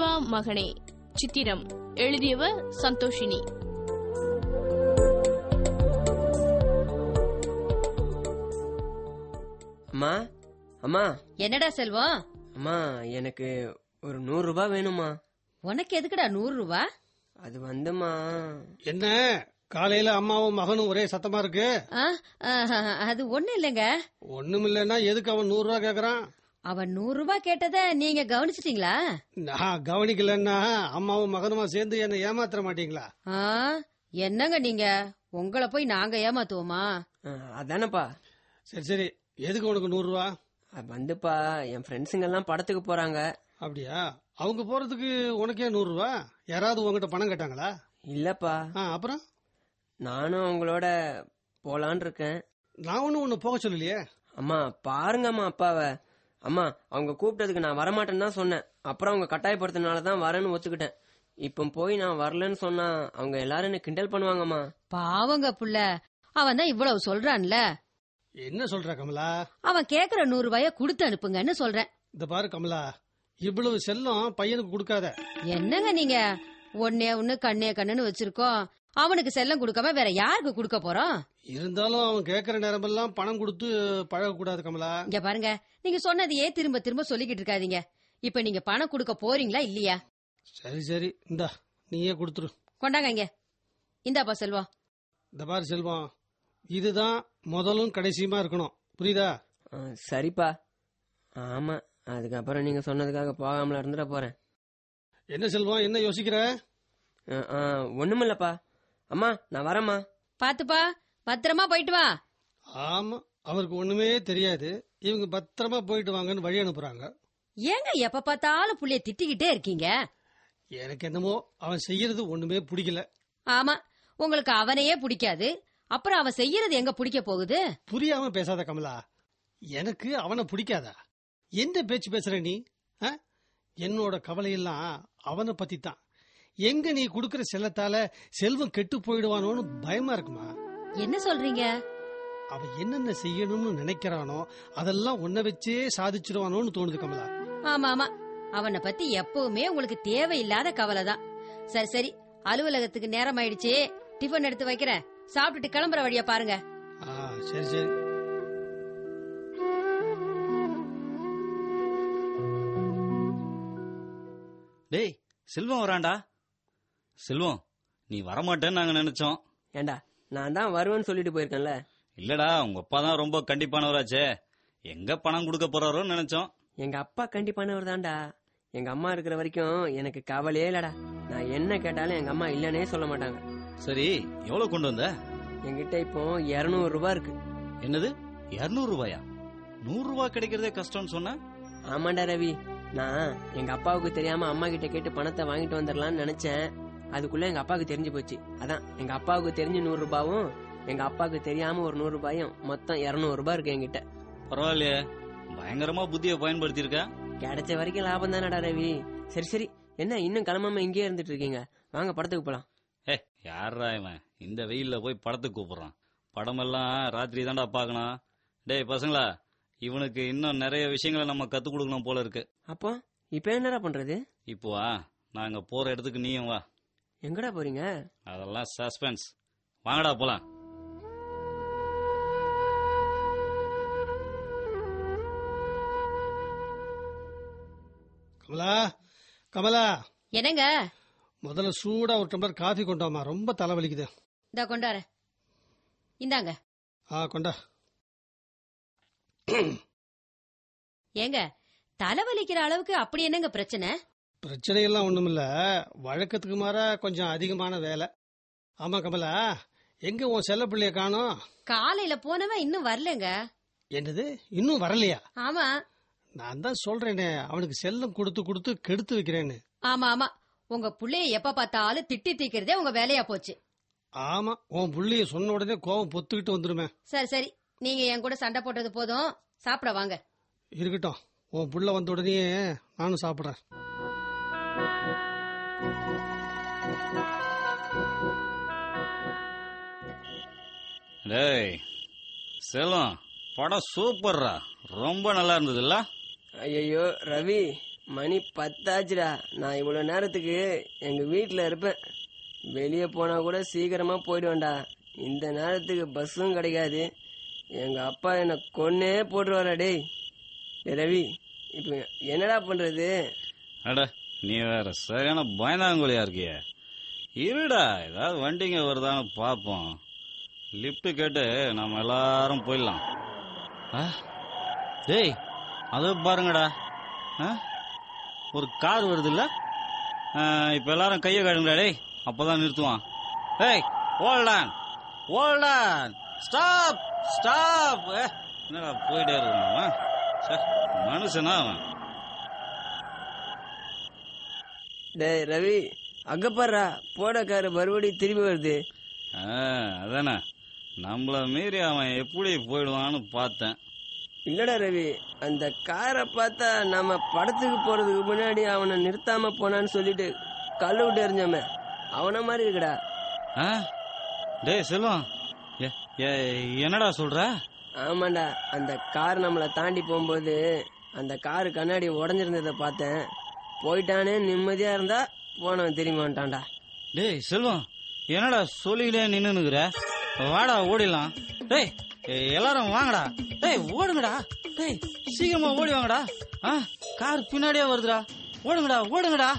செல்வா மகனே சித்திரம் எழுதியவர் சந்தோஷினி அம்மா அம்மா என்னடா செல்வம் அம்மா எனக்கு ஒரு நூறு ரூபாய் வேணுமா உனக்கு எதுக்குடா நூறு ரூபா அது வந்துமா என்ன காலையில அம்மாவும் மகனும் ஒரே சத்தமா இருக்கு ஆ, ஆஹா, அது ஒண்ணு இல்லைங்க ஒண்ணும் இல்லைன்னா எதுக்கு அவன் நூறு ரூபாய் கேக்குறான் அவன் நூறு ரூபாய் கேட்டத நீங்க கவனிச்சிட்டீங்களா நான் கவனிக்கலன்னா அம்மாவும் மகனுமா சேர்ந்து என்ன ஏமாத்திர மாட்டீங்களா ஆ, என்னங்க நீங்க உங்களை போய் நாங்க ஏமாத்துவோமா அஹ், அதானப்பா சரி சரி எதுக்கு உனக்கு நூறு ரூபா அது வந்துப்பா என் ஃப்ரெண்ட்ஸுங்க எல்லாம் படத்துக்கு போறாங்க அப்படியா அவங்க போறதுக்கு உனக்கே நூறு ரூபா யாராவது உங்ககிட்ட பணம் கேட்டாங்களா இல்லப்பா ஆ, அப்புறம் நானும் அவங்களோட போலான் இருக்கேன் நான் ஒன்னும் உன்னை போக சொல்லலையே அம்மா பாருங்கம்மா அப்பாவை அம்மா அவங்க கூப்பிட்டதுக்கு நான் வரமாட்டேன்னு தான் சொன்னேன் அப்புறம் அவங்க கட்டாயப்படுத்தினால தான் வரேன்னு ஒத்துக்கிட்டேன் இப்போ போய் நான் வரலன்னு சொன்னா அவங்க எல்லாரும் என்ன கிண்டல் பண்ணுவாங்கம்மா பாவங்க புள்ள அவன் தான் இவ்வளவு சொல்றான்ல என்ன சொல்ற கமலா அவன் கேக்குற நூறு ரூபாய கொடுத்து அனுப்புங்கன்னு சொல்றேன் இந்த பாரு கமலா இவ்வளவு செல்லம் பையனுக்கு கொடுக்காத என்னங்க நீங்க ஒன்னே ஒண்ணு கண்ணே கண்ணுன்னு வச்சிருக்கோம் அவனுக்கு செல்லம் கொடுக்காம வேற யாருக்கு கொடுக்க போறோம் இருந்தாலும் அவன் கேக்குற நேரமெல்லாம் பணம் கொடுத்து பழக கூடாது கமலா இங்க பாருங்க நீங்க சொன்னதையே திரும்ப திரும்ப சொல்லிக்கிட்டு இருக்காதீங்க இப்ப நீங்க பணம் கொடுக்க போறீங்களா இல்லையா சரி சரி இந்தா நீயே கொடுத்துரு கொண்டாங்க இங்க இந்தாப்பா செல்வம் இந்த பாரு செல்வம் இதுதான் முதலும் கடைசியுமா இருக்கணும் புரியுதா அஹ், சரிப்பா ஆமா அதுக்கப்புறம் நீங்க சொன்னதுக்காக போகாமல இருந்துட போறேன் என்ன செல்வம் என்ன யோசிக்கிற அஹ், அஹ், ஒண்ணுமில்லப்பா அம்மா நான் வரேம்மா பாத்துப்பா பத்திரமா போயிட்டு வா ஆமா அவருக்கு ஒண்ணுமே தெரியாது இவங்க பத்திரமா போயிட்டு வாங்கன்னு வழி அனுப்புறாங்க ஏங்க எப்ப பார்த்தாலும் புள்ளைய திட்டிக்கிட்டே இருக்கீங்க எனக்கு என்னமோ அவன் செய்யறது ஒண்ணுமே பிடிக்கல ஆமா உங்களுக்கு அவனையே பிடிக்காது அப்புறம் அவன் செய்யறது எங்க பிடிக்க போகுது புரியாம பேசாத கமலா எனக்கு அவனை பிடிக்காதா எந்த பேச்சு பேசுற நீ ஆ? என்னோட கவலையெல்லாம் அவனை பத்தி தான் எங்க நீ குடுக்கற செல்லத்தால செல்வம் கெட்டு போயிடுவானோன்னு பயமா இருக்குமா என்ன சொல்றீங்க அவன் என்னென்ன செய்யணும்னு நினைக்கிறானோ அதெல்லாம் உன்னை வச்சே சாதிச்சிருவானோன்னு தோணுது கமலா ஆமா ஆமா அவனை பத்தி எப்பவுமே உங்களுக்கு தேவையில்லாத கவலை தான் சரி சரி அலுவலகத்துக்கு நேரம் ஆயிடுச்சு டிஃபன் எடுத்து வைக்கிறேன் சாப்பிட்டுட்டு கிளம்புற வழியா பாருங்க ஆ சரி சரி டேய் செல்வம் வரான்டா செல்வம் நீ வரமாட்டேன்னு நாங்க நினைச்சோம் ஏண்டா நான் தான் வருவேன்னு சொல்லிட்டு போயிருக்கேன்ல இல்லடா உங்க அப்பா தான் ரொம்ப கண்டிப்பானவராச்சே எங்க பணம் கொடுக்க போறாரோன்னு நினைச்சோம் எங்க அப்பா கண்டிப்பானவர் தான்டா எங்க அம்மா இருக்கிற வரைக்கும் எனக்கு கவலையே இல்லடா நான் என்ன கேட்டாலும் எங்க அம்மா இல்லனே சொல்ல மாட்டாங்க சரி எவ்வளவு கொண்டு வந்த என்கிட்ட இப்போ இருநூறு ரூபாய் இருக்கு என்னது இருநூறு ரூபாயா நூறு ரூபாய் கிடைக்கிறதே கஷ்டம்னு சொன்ன ஆமாண்டா ரவி நான் எங்க அப்பாவுக்கு தெரியாம அம்மா கிட்ட கேட்டு பணத்தை வாங்கிட்டு வந்துடலாம்னு நினைச்சேன் அதுக்குள்ள எங்க அப்பாவுக்கு தெரிஞ்சு போச்சு அதான் எங்க அப்பாவுக்கு தெரிஞ்சு நூறு ரூபாயும் எங்க அப்பாவுக்கு தெரியாம ஒரு நூறு ரூபாயும் மொத்தம் இருநூறு ரூபாய் இருக்கு என்கிட்ட பரவாயில்லையே பயங்கரமா புத்தியை பயன்படுத்தியிருக்க கிடைச்ச வரைக்கும் லாபம் தானடா ரவி சரி சரி என்ன இன்னும் கிளம்பாம இங்கேயே இருந்துட்டு இருக்கீங்க வாங்க படத்துக்கு போலாம் ஏ யாரா இவன் இந்த வெயில்ல போய் படத்துக்கு கூப்பிடுறான் படமெல்லாம் ராத்திரி தான்டா பார்க்கணும் டேய் பசங்களா இவனுக்கு இன்னும் நிறைய விஷயங்களை நம்ம கத்துக் கொடுக்கணும் போல இருக்கு அப்போ இப்ப என்னடா பண்றது இப்போ வா நாங்க போற இடத்துக்கு நீயும் வா எங்கடா போறீங்க அதெல்லாம் சஸ்பென்ஸ் வாங்கடா போலாம் கமலா கமலா என்னங்க முதல்ல சூடா ஒரு டம்ளர் காஃபி கொண்டாமா ரொம்ப தலைவலிக்குது இந்தா கொண்டார இந்தாங்க ஆ கொண்டா ஏங்க தலைவலிக்கிற அளவுக்கு அப்படி என்னங்க பிரச்சனை பிரச்சனையெல்லாம் ஒண்ணுமில்ல வழக்கத்துக்கு மாறா கொஞ்சம் அதிகமான வேலை ஆமா கமலா எங்க உன் செல்ல பிள்ளைய காணோம் காலையில போனவன் இன்னும் வரலங்க என்னது இன்னும் வரலையா ஆமா நான் தான் சொல்றேனே அவனுக்கு செல்லம் கொடுத்து கொடுத்து கெடுத்து வைக்கிறேன்னு ஆமா ஆமா உங்க புள்ளைய எப்ப பார்த்தாலும் திட்டி தீக்கிறதே உங்க வேலையா போச்சு ஆமா உன் புள்ளைய சொன்ன உடனே கோவம் பொத்துக்கிட்டு வந்துருமே சரி சரி நீங்க என் கூட சண்டை போட்டது போதும் சாப்பிட வாங்க இருக்கட்டும் உன் புள்ள வந்த உடனே நானும் சாப்பிடுறேன் டேய் செல்வம் படம் சூப்பர்ரா ரொம்ப நல்லா இருந்ததுல்ல ஐயோ ரவி மணி பத்தாச்சுடா நான் இவ்வளவு நேரத்துக்கு எங்க வீட்டுல இருப்பேன் வெளியே போனா கூட சீக்கிரமா போயிடுவேன்டா இந்த நேரத்துக்கு பஸ்ஸும் கிடைக்காது எங்க அப்பா என்ன கொன்னே போட்டுருவாரா டேய் டேய் ரவி இப்போ என்னடா பண்றது அட நீ வேற சரியான பயந்தாங்குழியா இருக்கிய இருடா ஏதாவது வண்டிங்க வருதான்னு பார்ப்போம் லிஃப்ட் கேட்டு நம்ம எல்லாரும் போயிடலாம் ஆ? டேய் அது பாருங்கடா ஆ? ஒரு கார் வருது இல்ல இப்ப எல்லாரும் கையை காடுங்கடா டேய் அப்பதான் நிறுத்துவான் டேய் ஓல்டான் ஓல்டான் ஸ்டாப் ஸ்டாப் என்னடா போயிட்டே இருக்கான் அவன் ச்சே, மனுஷனா அவன் டேய் ரவி அங்கப்பாடுறா போட காரு மறுபடியும் திரும்பி வருது ஆ, அதானே நம்மள மீறி அவன் எப்படி போயிடுவான்னு பார்த்தேன் இல்லடா ரவி அந்த காரை பார்த்தா நம்ம படத்துக்கு போறதுக்கு முன்னாடி அவனை நிறுத்தாம போனான்னு சொல்லிட்டு கல்லு விட்டு எறிஞ்சோமே அவன மாதிரி இருக்குடா ஆ? டேய் செல்வம் எ- எ- என்னடா சொல்ற ஆமாண்டா அந்த கார் நம்மளை தாண்டி போகும்போது அந்த காரு கண்ணாடி உடஞ்சிருந்ததை பார்த்தேன் போயிட்டானே நிம்மதியா இருந்தா போனவன் திரும்பி வந்துட்டான்டா டேய் செல்வம் என்னடா சொல்லிக்கிட்டே நின்னுனுக்குற வாடா ஓடிடலாம் டேய் எ- எல்லாரும் வாங்கடா டேய் ஓடுங்கடா டேய் சீக்கிரமா ஓடி வாங்கடா ஆ கார் பின்னாடியே வருதுடா ஓடுங்கடா ஓடுங்கடா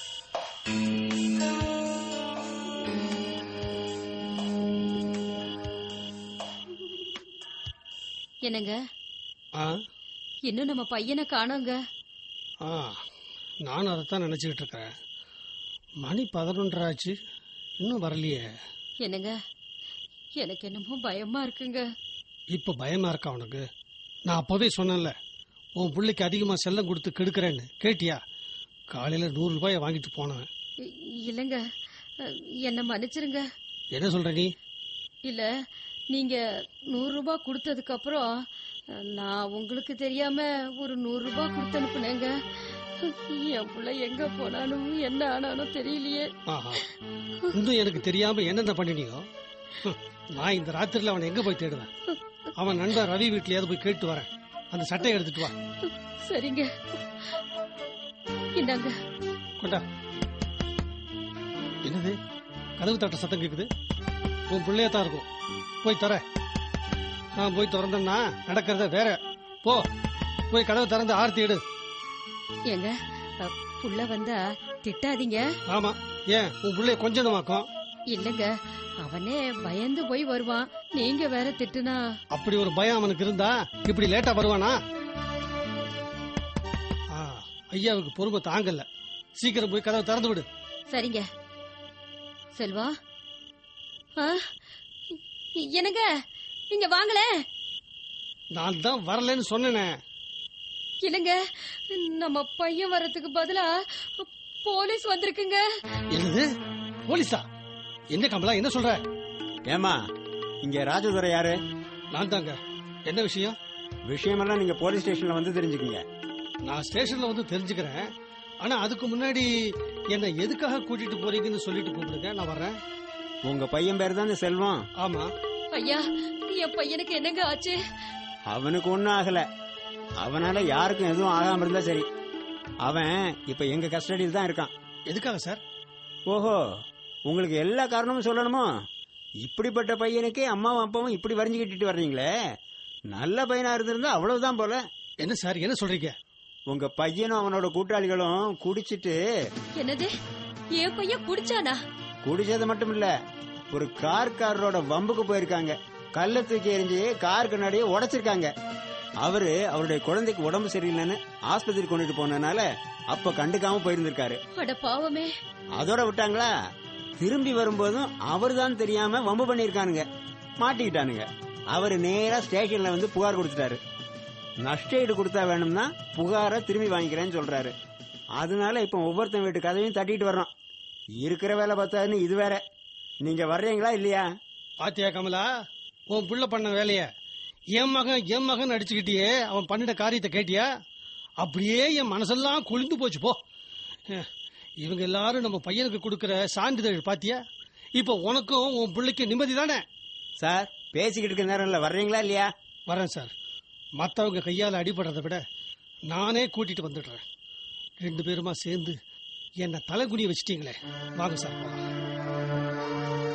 என்னங்க ஆ இன்னும் நம்ம பையனை காணோங்க ஆ நானும் அதைத்தான் நினச்சிக்கிட்டு இருக்கிறேன் மணி பதினொன்றரை ஆச்சு இன்னும் வரலையே என்னங்க எனக்கு என்னமோ பயமா இருக்குங்க இப்போ பயமா இருக்கா உனக்கு நான் அப்பவே சொன்னேன்ல உன் பிள்ளைக்கு அதிகமாக செல்லம் கொடுத்து கெடுக்கிறேன்னு கேட்டியா காலையில் நூறு ரூபாயை வாங்கிட்டு போனேன் இ- இல்லைங்க அஹ், என்னை மன்னிச்சிருங்க என்ன சொல்ற நீ இல்ல நீங்க நூறு ரூபாய் கொடுத்ததுக்கு அப்புறம் அஹ், நான் உங்களுக்கு தெரியாம ஒரு நூறு ரூபாய் கொடுத்து அனுப்புனேங்க என் புள்ள எங்க போனாலும் என்ன ஆனாலும் தெரியலையே ஆஹா இன்னும் எனக்கு தெரியாம என்னென்ன பண்ணினியோ ஹம், நான் இந்த ராத்திரில அவனை எங்க போய் தேடுவேன் அவன் நண்பன் ரவி வீட்லயாவது போய் கேட்டு வரேன் அந்த சட்டையை எடுத்துட்டு வா சரிங்க இந்தாங்க கொண்டா என்னது கதவு தட்ட சத்தம் கேக்குது உன் பிள்ளையா தான் இருக்கும் போய் தர நான் போய் திறந்தேன்னா நடக்கிறத வேற போ போய் கதவு திறந்து ஆர்த்தி எடு ஏங்க அஹ், புள்ள வந்தா திட்டாதீங்க ஆமா ஏன் உன் பிள்ளைய கொஞ்சமாக்கும் இல்லங்க அவனே பயந்து போய் வருவான் நீங்க வேற திட்டுனா அப்படி ஒரு பயம் அவனுக்கு இருந்தா இப்படி லேட்டா வருவானா ஆ, ஐயாவுக்கு பொறுமை தாங்கல சீக்கிரம் போய் கதவை திறந்து விடு சரிங்க செல்வா ஆ? என்னங்க நீங்க வாங்கல நான் தான் வரலன்னு சொன்னேனே இல்லங்க நம்ம பையன் வர்றதுக்கு பதிலா போலீஸ் வந்திருக்குங்க என்னது போலீஸா என்ன கமலா என்ன சொல்ற ஏமா இங்க ராஜதுரை யாரு நான் தாங்க என்ன விஷயம் விஷயமெல்லாம் நீங்க போலீஸ் ஸ்டேஷன்ல வந்து தெரிஞ்சுக்குங்க நான் ஸ்டேஷன்ல வந்து தெரிஞ்சுக்கிறேன் ஆனா அதுக்கு முன்னாடி என்ன எதுக்காக கூட்டிட்டு போறீங்கன்னு சொல்லிட்டு கூப்பிடுங்க நான் வர்றேன் உங்க பையன் பேர் தானே செல்வம் ஆமா ஐயா என் பையனுக்கு என்னங்க ஆச்சு அவனுக்கு ஒண்ணும் ஆகல அவனால யாருக்கும் எதுவும் ஆகாம இருந்தா சரி அவன் இப்ப எங்க கஸ்டடியில் தான் இருக்கான் எதுக்காக சார் ஓஹோ உங்களுக்கு எல்லா காரணமும் சொல்லணுமோ இப்படிப்பட்ட பையனுக்கு அம்மாவும் அப்பாவும் இப்படி வரைஞ்சு கட்டிட்டு வர்றீங்களே நல்ல பையனா இருந்திருந்தா அவ்வளவுதான் போல என்ன சார் என்ன சொல்றீங்க உங்க பையனும் அவனோட கூட்டாளிகளும் குடிச்சிட்டு என்னது என் பையன் குடிச்சானா குடிச்சது மட்டும் இல்ல ஒரு கார்காரரோட வம்புக்கு போயிருக்காங்க கல்ல தூக்கி எறிஞ்சு கார் கண்ணாடியை உடைச்சிருக்காங்க அவரு அவருடைய குழந்தைக்கு உடம்பு சரியில்லைன்னு ஆஸ்பத்திரி கொண்டுட்டு போனதுனால அப்ப கண்டுக்காம போயிருந்திருக்காரு அட பாவமே அதோட விட்டாங்களா திரும்பி வரும்போதும் அவர்தான் தெரியாம வம்பு பண்ணிருக்கானுங்க மாட்டிக்கிட்டானுங்க அவரு நேரா ஸ்டேஷன்ல வந்து புகார் கொடுத்துட்டாரு நஷ்ட ஈடு கொடுத்தா வேணும்னா புகாரை திரும்பி வாங்கிக்கிறேன்னு சொல்றாரு அதனால இப்ப ஒவ்வொருத்தன் வீட்டு கதவையும் தட்டிட்டு வர்றோம் இருக்கிற வேலை பார்த்தாதுன்னு இது வேற நீங்க வர்றீங்களா இல்லையா பாத்தியா கமலா உன் புள்ள பண்ண வேலைய என் மகன் என் மகன் அடிச்சுக்கிட்டியே அவன் பண்ணின காரியத்தை கேட்டியா அப்படியே என் மனசெல்லாம் குளிந்து போச்சு போ அஹ், இவங்க எல்லாரும் நம்ம பையனுக்கு கொடுக்கிற சான்றிதழ் பாத்தியா இப்போ உனக்கும் உன் பிள்ளைக்கு நிம்மதி தானே சார் பேசிக்கிட்டு இருக்க நேரம் இல்ல வர்றீங்களா இல்லையா வரேன் சார் மற்றவங்க கையால் அடிபடுறதை விட நானே கூட்டிட்டு வந்துடுறேன் ரெண்டு பேருமா சேர்ந்து என்ன தலைகுனிய வச்சிட்டீங்களே வாங்க சார் போலாம்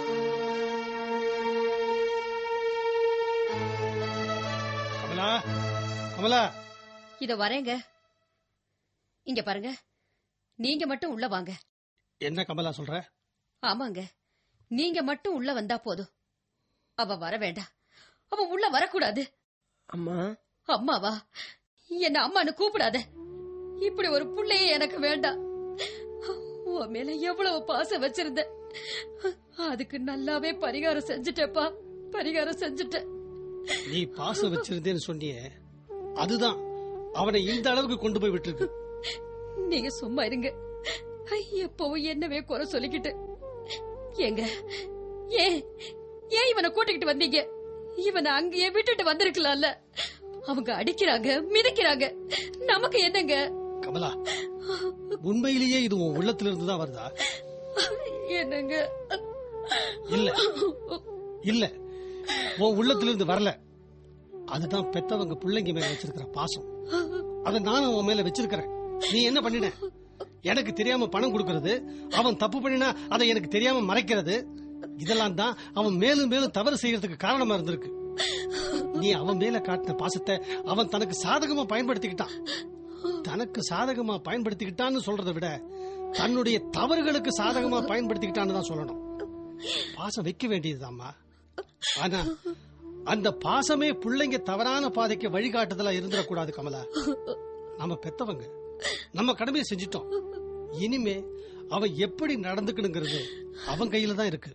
கமலா கமலா இத வரேங்க இங்க பாருங்க நீங்க மட்டும் உள்ள வாங்க என்ன கமலா சொல்ற ஆமாங்க நீங்க மட்டும் உள்ள வந்தா போதும் அவ வர வேண்டாம் அவ உள்ள வரக்கூடாது அம்மா அம்மாவா என்ன அம்மான்னு கூப்பிடாத இப்படி ஒரு புள்ளையே எனக்கு வேண்டாம் உன் மேல எவ்வளவு பாசம் வச்சிருந்த அதுக்கு நல்லாவே பரிகாரம் செஞ்சுட்டேப்பா பரிகாரம் செஞ்சுட்டேன் நீ பாசம் வச்சிருந்தேன்னு சொன்னியே அதுதான் அவனை இந்த அளவுக்கு கொண்டு போய் விட்டுருக்கு நீங்க சும்மா இருங்க எப்பவும் என்னவே குறை சொல்லிக்கிட்டு ஏங்க ஏன் ஏன் இவனை கூட்டிக்கிட்டு வந்தீங்க இவனை அங்கேயே விட்டுட்டு வந்திருக்கலாம்ல அவங்க அடிக்கிறாங்க மிதிக்கிறாங்க நமக்கு என்னங்க கமலா உண்மையிலேயே இது உன் உள்ளத்துல இருந்து தான் வருதா என்னங்க இல்ல இல்ல உன் உள்ளத்துல இருந்து வரல அதுதான் பெத்தவங்க பிள்ளைங்க மேல வச்சிருக்கிற பாசம் அத நானும் உன் மேல வச்சிருக்கிறேன் நீ என்ன பண்ணின எனக்கு தெரியாம பணம் கொடுக்கறது அவன் தப்பு பண்ணினா அதை எனக்கு தெரியாம மறைக்கிறது இதெல்லாம் தான் அவன் மேலும் மேலும் தவறு செய்யறதுக்கு காரணமா இருந்திருக்கு நீ அவன் மேல காட்டின பாசத்தை அவன் தனக்கு சாதகமா பயன்படுத்திக்கிட்டான் தனக்கு சாதகமா பயன்படுத்திக்கிட்டான்னு சொல்றதை விட தன்னுடைய தவறுகளுக்கு சாதகமா பயன்படுத்திக்கிட்டான்னு தான் சொல்லணும் பாசம் வைக்க வேண்டியதுதாம்மா ஆனா அந்த பாசமே பிள்ளைங்க தவறான பாதைக்கு வழிகாட்டுதலா இருந்துடக்கூடாது கமலா நம்ம பெத்தவங்க நம்ம கடமையை செஞ்சிட்டோம் இனிமே அவன் எப்படி நடந்துக்கணுங்கிறது அவன் கையில தான் இருக்கு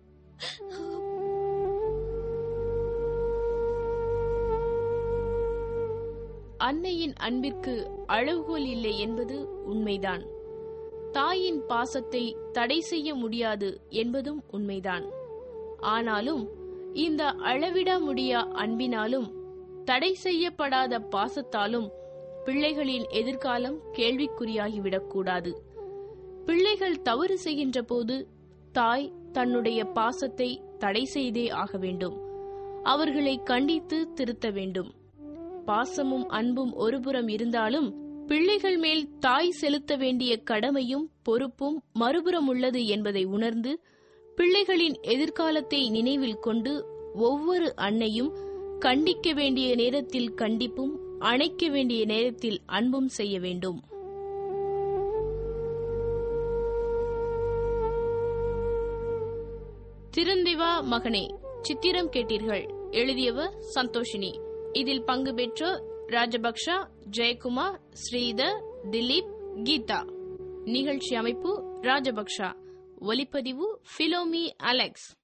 அன்னையின் அன்பிற்கு அளவுகோல் இல்லை என்பது உண்மைதான் தாயின் பாசத்தை தடை செய்ய முடியாது என்பதும் உண்மைதான் ஆனாலும் இந்த அளவிட முடியா அன்பினாலும் தடை செய்யப்படாத பாசத்தாலும் பிள்ளைகளின் எதிர்காலம் கேள்விக்குறியாகிவிடக்கூடாது பிள்ளைகள் தவறு செய்கின்ற போது தாய் தன்னுடைய பாசத்தை தடை செய்தே ஆக வேண்டும் அவர்களை கண்டித்து திருத்த வேண்டும் பாசமும் அன்பும் ஒருபுறம் இருந்தாலும் பிள்ளைகள் மேல் தாய் செலுத்த வேண்டிய கடமையும் பொறுப்பும் மறுபுறம் உள்ளது என்பதை உணர்ந்து பிள்ளைகளின் எதிர்காலத்தை நினைவில் கொண்டு ஒவ்வொரு அன்னையும் கண்டிக்க வேண்டிய நேரத்தில் கண்டிப்பும் அணைக்க வேண்டிய நேரத்தில் அன்பும் செய்ய வேண்டும் திருந்திவா மகனே சித்திரம் கேட்டீர்கள் எழுதியவர் சந்தோஷினி இதில் பங்கு பெற்ற ராஜபக்ஷா ஜெயக்குமார் ஸ்ரீதர் திலீப் கீதா நிகழ்ச்சி அமைப்பு ராஜபக்ஷா ஒலிப்பதிவு பிலோமி அலெக்ஸ்